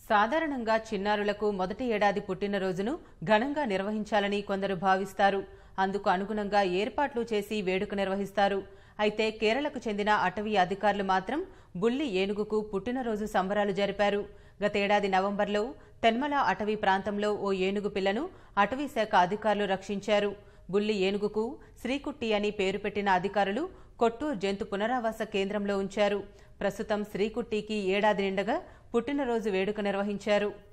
సాధారణంగా చిన్నారులకు మొదటి ఏడాది పుట్టినరోజును ఘనంగా నిర్వహించాలని కొందరు భావిస్తారు అందుకు అనుగుణంగా ఏర్పాట్లు చేసి వేడుక నిర్వహిస్తారు అయితే కేరళకు చెందిన అటవీ అధికారులు మాత్రం బుల్లి ఏనుగుకు పుట్టినరోజు సంబరాలు జరిపారు గతేడాది నవంబర్లో తెన్మల అటవీ ప్రాంతంలో ఓ ఏనుగు పిల్లను అటవీ శాఖ అధికారులు రక్షించారు బుల్లి ఏనుగుకు శ్రీకుట్టి అని పేరు పెట్టిన అధికారులు కొట్టూరు జంతు పునరావాస కేంద్రంలో ఉంచారు ప్రస్తుతం శ్రీకుట్టికి ఏడాది నిండగా పుట్టినరోజు వేడుక నిర్వహించారు